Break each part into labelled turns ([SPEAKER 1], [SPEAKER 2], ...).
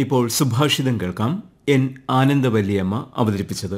[SPEAKER 1] ഇപ്പോൾ സുഭാഷിതം കേൾക്കാം എൻ ആനന്ദവല്ലിയമ്മ അവതരിപ്പിച്ചത്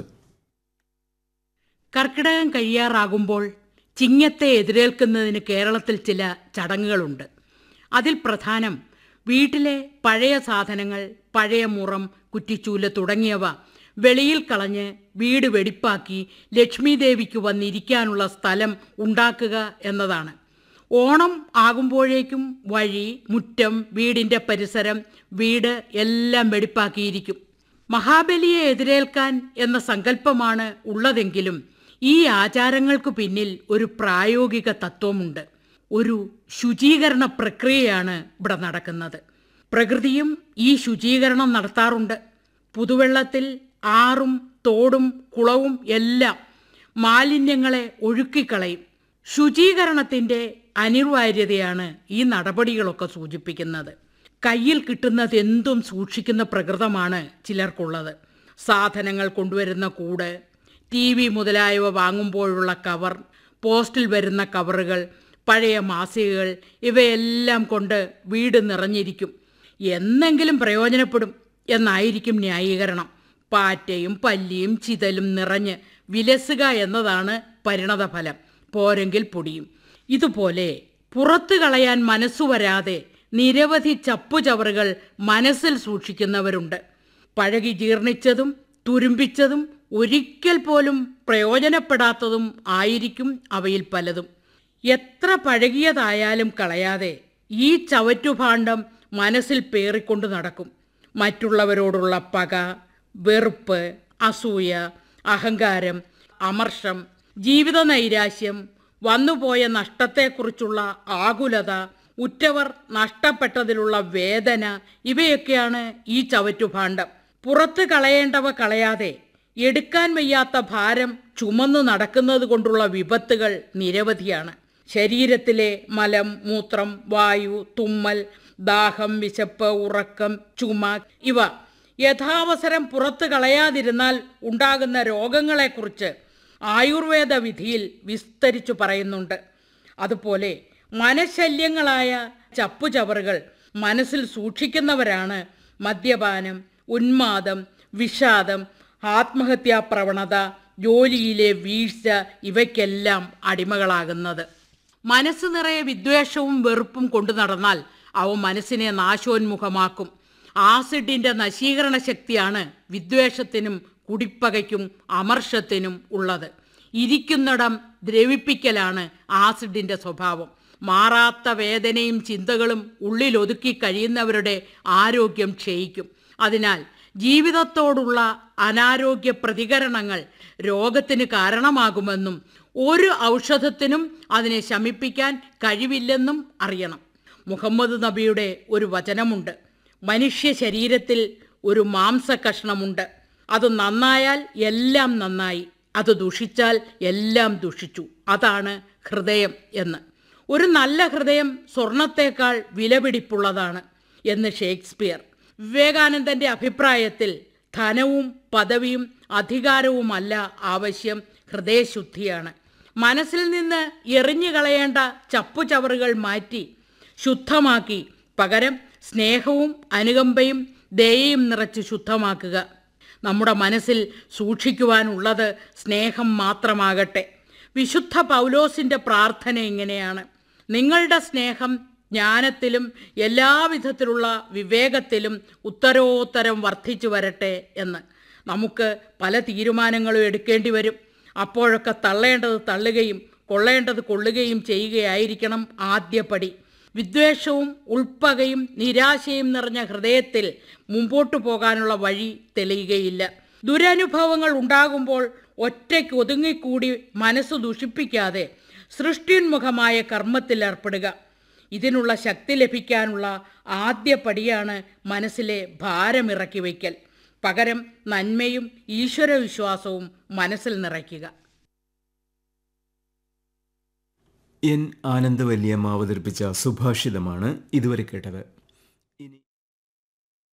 [SPEAKER 2] കർക്കിടകം കഴിയാറാകുമ്പോൾ ചിങ്ങത്തെ എതിരേൽക്കുന്നതിന് കേരളത്തിൽ ചില ചടങ്ങുകളുണ്ട് അതിൽ പ്രധാനം വീട്ടിലെ പഴയ സാധനങ്ങൾ പഴയ മുറം കുറ്റിച്ചൂല് തുടങ്ങിയവ വെളിയിൽ കളഞ്ഞ് വീട് വെടിപ്പാക്കി ലക്ഷ്മി ദേവിക്ക് വന്നിരിക്കാനുള്ള സ്ഥലം ഉണ്ടാക്കുക എന്നതാണ് ഓണം ആകുമ്പോഴേക്കും വഴി മുറ്റം വീടിൻ്റെ പരിസരം വീട് എല്ലാം വെടിപ്പാക്കിയിരിക്കും മഹാബലിയെ എതിരേൽക്കാൻ എന്ന സങ്കല്പമാണ് ഉള്ളതെങ്കിലും ഈ ആചാരങ്ങൾക്ക് പിന്നിൽ ഒരു പ്രായോഗിക തത്വമുണ്ട് ഒരു ശുചീകരണ പ്രക്രിയയാണ് ഇവിടെ നടക്കുന്നത് പ്രകൃതിയും ഈ ശുചീകരണം നടത്താറുണ്ട് പുതുവെള്ളത്തിൽ ആറും തോടും കുളവും എല്ലാം മാലിന്യങ്ങളെ ഒഴുക്കിക്കളയും ശുചീകരണത്തിൻ്റെ അനിവാര്യതയാണ് ഈ നടപടികളൊക്കെ സൂചിപ്പിക്കുന്നത് കയ്യിൽ കിട്ടുന്നത് എന്തും സൂക്ഷിക്കുന്ന പ്രകൃതമാണ് ചിലർക്കുള്ളത് സാധനങ്ങൾ കൊണ്ടുവരുന്ന കൂട് ടി വി മുതലായവ വാങ്ങുമ്പോഴുള്ള കവർ പോസ്റ്റിൽ വരുന്ന കവറുകൾ പഴയ മാസികകൾ ഇവയെല്ലാം കൊണ്ട് വീട് നിറഞ്ഞിരിക്കും എന്നെങ്കിലും പ്രയോജനപ്പെടും എന്നായിരിക്കും ന്യായീകരണം പാറ്റയും പല്ലിയും ചിതലും നിറഞ്ഞ് വിലസുക എന്നതാണ് പരിണതഫലം പോരെങ്കിൽ പൊടിയും ഇതുപോലെ പുറത്തു കളയാൻ മനസ്സു വരാതെ നിരവധി ചപ്പുചവറുകൾ മനസ്സിൽ സൂക്ഷിക്കുന്നവരുണ്ട് പഴകി ജീർണിച്ചതും തുരുമ്പിച്ചതും ഒരിക്കൽ പോലും പ്രയോജനപ്പെടാത്തതും ആയിരിക്കും അവയിൽ പലതും എത്ര പഴകിയതായാലും കളയാതെ ഈ ചവറ്റുഭാണ്ഡം മനസ്സിൽ പേറിക്കൊണ്ട് നടക്കും മറ്റുള്ളവരോടുള്ള പക വെറുപ്പ് അസൂയ അഹങ്കാരം അമർഷം ജീവിത നൈരാശ്യം വന്നുപോയ നഷ്ടത്തെക്കുറിച്ചുള്ള ആകുലത ഉറ്റവർ നഷ്ടപ്പെട്ടതിലുള്ള വേദന ഇവയൊക്കെയാണ് ഈ ചവറ്റുഭാണ്ഡം പുറത്ത് കളയേണ്ടവ കളയാതെ എടുക്കാൻ വയ്യാത്ത ഭാരം ചുമന്നു നടക്കുന്നത് കൊണ്ടുള്ള വിപത്തുകൾ നിരവധിയാണ് ശരീരത്തിലെ മലം മൂത്രം വായു തുമ്മൽ ദാഹം വിശപ്പ് ഉറക്കം ചുമ ഇവ യഥാവസരം പുറത്തു കളയാതിരുന്നാൽ ഉണ്ടാകുന്ന രോഗങ്ങളെക്കുറിച്ച് ആയുർവേദ വിധിയിൽ വിസ്തരിച്ചു പറയുന്നുണ്ട് അതുപോലെ മനശല്യങ്ങളായ ചപ്പുചവറുകൾ മനസ്സിൽ സൂക്ഷിക്കുന്നവരാണ് മദ്യപാനം ഉന്മാദം വിഷാദം ആത്മഹത്യാ പ്രവണത ജോലിയിലെ വീഴ്ച ഇവയ്ക്കെല്ലാം അടിമകളാകുന്നത് മനസ്സ് നിറയെ വിദ്വേഷവും വെറുപ്പും കൊണ്ടു നടന്നാൽ അവ മനസ്സിനെ നാശോന്മുഖമാക്കും ആസിഡിന്റെ നശീകരണ ശക്തിയാണ് വിദ്വേഷത്തിനും കുടിപ്പകയ്ക്കും അമർഷത്തിനും ഉള്ളത് ഇരിക്കുന്നിടം ദ്രവിപ്പിക്കലാണ് ആസിഡിന്റെ സ്വഭാവം മാറാത്ത വേദനയും ചിന്തകളും ഉള്ളിലൊതുക്കി കഴിയുന്നവരുടെ ആരോഗ്യം ക്ഷയിക്കും അതിനാൽ ജീവിതത്തോടുള്ള അനാരോഗ്യ പ്രതികരണങ്ങൾ രോഗത്തിന് കാരണമാകുമെന്നും ഒരു ഔഷധത്തിനും അതിനെ ശമിപ്പിക്കാൻ കഴിവില്ലെന്നും അറിയണം മുഹമ്മദ് നബിയുടെ ഒരു വചനമുണ്ട് മനുഷ്യ ശരീരത്തിൽ ഒരു മാംസകഷ്ണമുണ്ട് അത് നന്നായാൽ എല്ലാം നന്നായി അത് ദുഷിച്ചാൽ എല്ലാം ദുഷിച്ചു അതാണ് ഹൃദയം എന്ന് ഒരു നല്ല ഹൃദയം സ്വർണത്തേക്കാൾ വിലപിടിപ്പുള്ളതാണ് എന്ന് ഷേക്സ്പിയർ വിവേകാനന്ദന്റെ അഭിപ്രായത്തിൽ ധനവും പദവിയും അധികാരവുമല്ല ആവശ്യം ഹൃദയശുദ്ധിയാണ് മനസ്സിൽ നിന്ന് എറിഞ്ഞു കളയേണ്ട ചപ്പുചവറുകൾ മാറ്റി ശുദ്ധമാക്കി പകരം സ്നേഹവും അനുകമ്പയും ദയയും നിറച്ച് ശുദ്ധമാക്കുക നമ്മുടെ മനസ്സിൽ സൂക്ഷിക്കുവാനുള്ളത് സ്നേഹം മാത്രമാകട്ടെ വിശുദ്ധ പൗലോസിൻ്റെ പ്രാർത്ഥന ഇങ്ങനെയാണ് നിങ്ങളുടെ സ്നേഹം ജ്ഞാനത്തിലും എല്ലാവിധത്തിലുള്ള വിവേകത്തിലും ഉത്തരോത്തരം വർദ്ധിച്ചു വരട്ടെ എന്ന് നമുക്ക് പല തീരുമാനങ്ങളും എടുക്കേണ്ടി വരും അപ്പോഴൊക്കെ തള്ളേണ്ടത് തള്ളുകയും കൊള്ളേണ്ടത് കൊള്ളുകയും ചെയ്യുകയായിരിക്കണം ആദ്യപടി വിദ്വേഷവും ഉൾപ്പകയും നിരാശയും നിറഞ്ഞ ഹൃദയത്തിൽ മുമ്പോട്ടു പോകാനുള്ള വഴി തെളിയുകയില്ല ദുരനുഭവങ്ങൾ ഉണ്ടാകുമ്പോൾ ഒറ്റയ്ക്ക് ഒതുങ്ങിക്കൂടി മനസ്സ് ദുഷിപ്പിക്കാതെ സൃഷ്ടിന്മുഖമായ കർമ്മത്തിൽ ഏർപ്പെടുക ഇതിനുള്ള ശക്തി ലഭിക്കാനുള്ള ആദ്യ പടിയാണ് മനസ്സിലെ ഭാരമിറക്കി വയ്ക്കൽ പകരം നന്മയും ഈശ്വരവിശ്വാസവും മനസ്സിൽ നിറയ്ക്കുക
[SPEAKER 1] എൻ ആനന്ദവല്ലിയമ്മ അവതരിപ്പിച്ച സുഭാഷിതമാണ് ഇതുവരെ കേട്ടത്